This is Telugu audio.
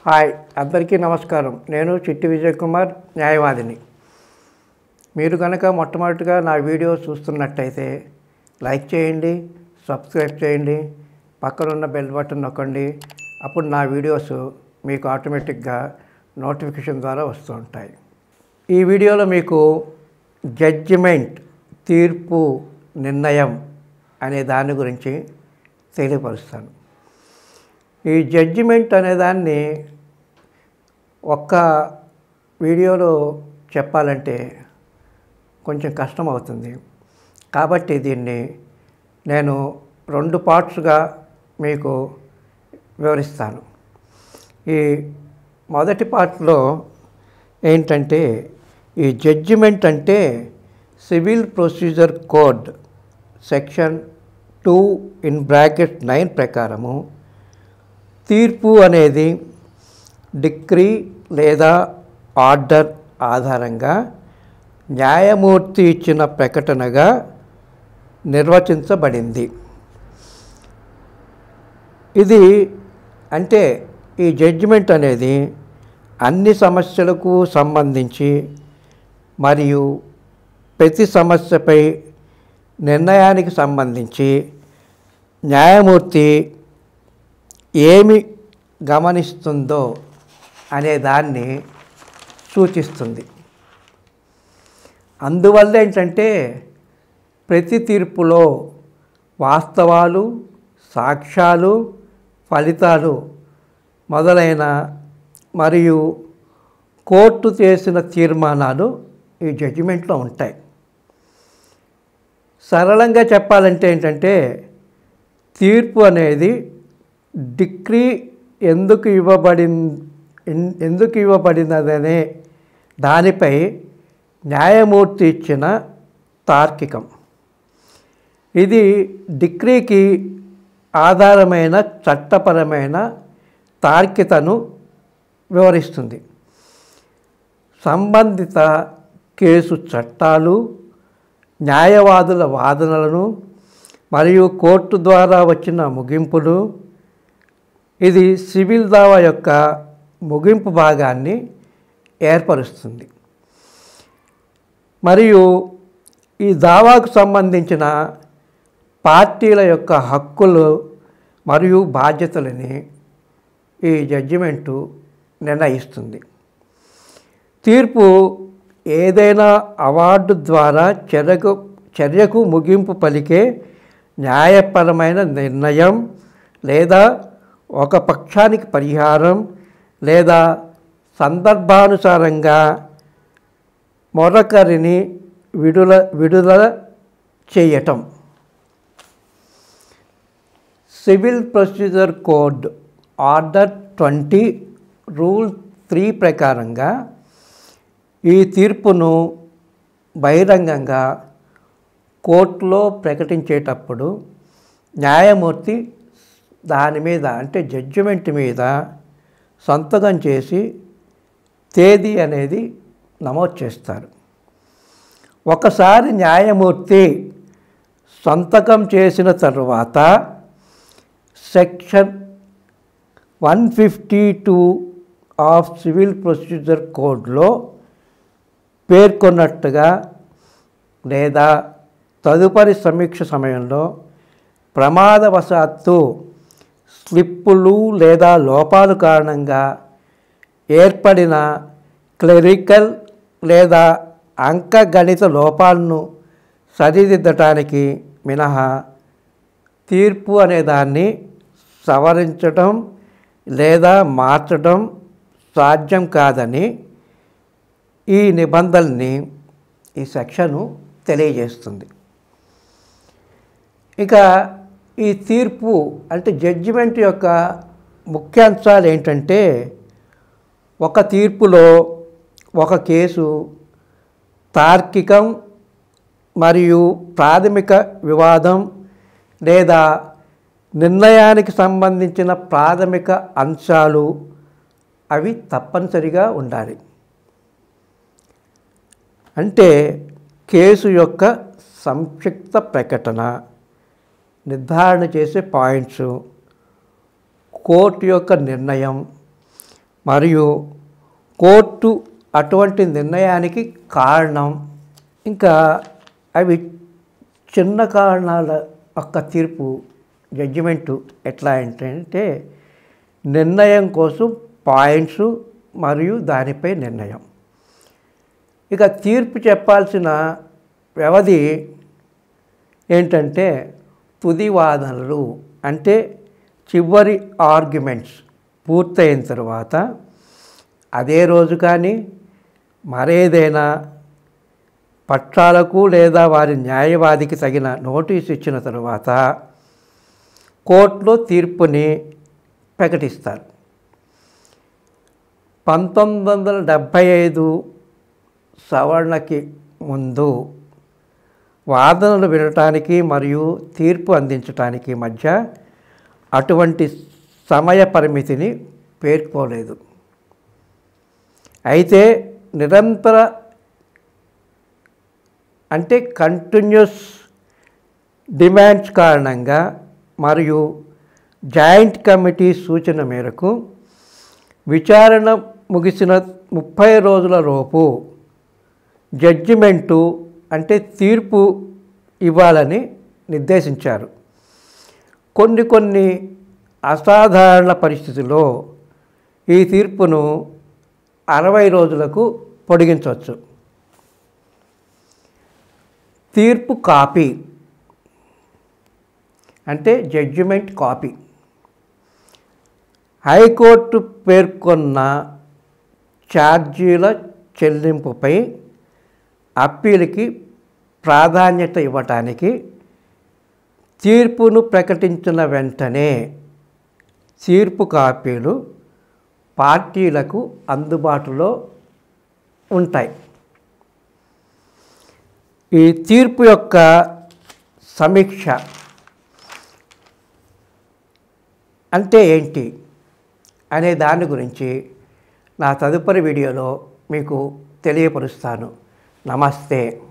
హాయ్ అందరికీ నమస్కారం నేను చిట్టి విజయ్ కుమార్ న్యాయవాదిని మీరు కనుక మొట్టమొదటిగా నా వీడియో చూస్తున్నట్టయితే లైక్ చేయండి సబ్స్క్రైబ్ చేయండి పక్కనున్న బెల్ బటన్ నొక్కండి అప్పుడు నా వీడియోస్ మీకు ఆటోమేటిక్గా నోటిఫికేషన్ ద్వారా వస్తూ ఉంటాయి ఈ వీడియోలో మీకు జడ్జిమెంట్ తీర్పు నిర్ణయం అనే దాని గురించి తెలియపరుస్తాను ఈ జడ్జిమెంట్ అనే దాన్ని ఒక్క వీడియోలో చెప్పాలంటే కొంచెం కష్టం అవుతుంది కాబట్టి దీన్ని నేను రెండు పార్ట్స్గా మీకు వివరిస్తాను ఈ మొదటి పార్ట్లో ఏంటంటే ఈ జడ్జిమెంట్ అంటే civil procedure code section two in bracket nine ప్రకారము తీర్పు అనేది డిక్రీ లేదా ఆర్డర్ ఆధారంగా న్యాయమూర్తి ఇచ్చిన ప్రకటనగా నిర్వచించబడింది ఇది అంటే ఈ జడ్జిమెంట్ అనేది అన్ని సమస్యలకు సంబంధించి మరియు ప్రతి సమస్యపై నిర్ణయానికి సంబంధించి న్యాయమూర్తి ఏమి గమనిస్తుందో అనే దాన్ని సూచిస్తుంది అందువల్ల ఏంటంటే ప్రతి తీర్పులో వాస్తవాలు సాక్ష్యాలు ఫలితాలు మొదలైన మరియు కోర్టు చేసిన తీర్మానాలు ఈ జడ్జిమెంట్లో ఉంటాయి సరళంగా చెప్పాలంటే ఏంటంటే తీర్పు అనేది డిగ్రీ ఎందుకు ఇవ్వబడి ఎందుకు ఇవ్వబడినదనే దానిపై న్యాయమూర్తి ఇచ్చిన తార్కికం ఇది డిగ్రీకి ఆధారమైన చట్టపరమైన తార్కికతను వివరిస్తుంది సంబంధిత కేసు చట్టాలు న్యాయవాదుల వాదనలను మరియు కోర్టు ద్వారా వచ్చిన ముగింపులు ఇది సివిల్ దావా యొక్క ముగింపు భాగాన్ని ఏర్పరుస్తుంది మరియు ఈ దావాకు సంబంధించిన పార్టీల యొక్క హక్కులు మరియు బాధ్యతలని ఈ జడ్జిమెంటు నిర్ణయిస్తుంది తీర్పు ఏదైనా అవార్డు ద్వారా చర్యకు చర్యకు ముగింపు పలికే న్యాయపరమైన నిర్ణయం లేదా ఒక పక్షానికి పరిహారం లేదా సందర్భానుసారంగా మరొకరిని విడుదల విడుదల చేయటం civil procedure code order twenty rule three ప్రకారంగా ఈ తీర్పును బహిరంగంగా కోర్టులో ప్రకటించేటప్పుడు న్యాయమూర్తి దాని మీద అంటే జడ్జిమెంట్ మీద సంతకం చేసి తేదీ అనేది నమోదు చేస్తారు ఒకసారి న్యాయమూర్తి సంతకం చేసిన తరువాత section one fifty two of civil procedure కోడ్లో పేర్కొన్నట్టుగా లేదా తదుపరి సమీక్ష సమయంలో ప్రమాదవశాత్తు స్లిప్పులు లేదా లోపాలు కారణంగా ఏర్పడిన క్లెరికల్ లేదా అంకగణిత లోపాలను సరిదిద్దటానికి మినహా తీర్పు అనే దాన్ని సవరించటం లేదా మార్చడం సాధ్యం కాదని ఈ నిబంధనల్ని ఈ సెక్షను తెలియజేస్తుంది ఇక ఈ తీర్పు అంటే జడ్జిమెంట్ యొక్క ముఖ్యాంశాలు ఏంటంటే ఒక తీర్పులో ఒక కేసు తార్కికం మరియు ప్రాథమిక వివాదం లేదా నిర్ణయానికి సంబంధించిన ప్రాథమిక అంశాలు అవి తప్పనిసరిగా ఉండాలి అంటే కేసు యొక్క సంక్షిప్త ప్రకటన నిర్ధారణ చేసే పాయింట్స్ కోర్టు యొక్క నిర్ణయం మరియు కోర్టు అటువంటి నిర్ణయానికి కారణం ఇంకా అవి చిన్న కారణాల యొక్క తీర్పు జడ్జిమెంటు ఎట్లా ఏంటంటే నిర్ణయం కోసం పాయింట్స్ మరియు దానిపై నిర్ణయం ఇక తీర్పు చెప్పాల్సిన వ్యవధి ఏంటంటే తుది వాదనలు అంటే చివరి ఆర్గ్యుమెంట్స్ పూర్తయిన తర్వాత అదే రోజు కానీ మరేదైనా పక్షాలకు లేదా వారి న్యాయవాదికి తగిన నోటీస్ ఇచ్చిన తరువాత కోర్టులో తీర్పుని ప్రకటిస్తారు పంతొమ్మిది వందల డెబ్భై ఐదు సవరణకి ముందు వాదనలు వినటానికి మరియు తీర్పు అందించటానికి మధ్య అటువంటి సమయ పరిమితిని పేర్కోలేదు అయితే నిరంతర అంటే కంటిన్యూస్ డిమాండ్స్ కారణంగా మరియు జాయింట్ కమిటీ సూచన మేరకు విచారణ ముగిసిన ముప్పై రోజుల లోపు జడ్జిమెంటు అంటే తీర్పు ఇవ్వాలని నిర్దేశించారు కొన్ని కొన్ని అసాధారణ పరిస్థితుల్లో ఈ తీర్పును అరవై రోజులకు పొడిగించవచ్చు తీర్పు కాపీ అంటే జడ్జిమెంట్ కాపీ హైకోర్టు పేర్కొన్న ఛార్జీల చెల్లింపుపై అప్పీలుకి ప్రాధాన్యత ఇవ్వటానికి తీర్పును ప్రకటించిన వెంటనే తీర్పు కాపీలు పార్టీలకు అందుబాటులో ఉంటాయి ఈ తీర్పు యొక్క సమీక్ష అంటే ఏంటి అనే దాని గురించి నా తదుపరి వీడియోలో మీకు తెలియపరుస్తాను నమస్తే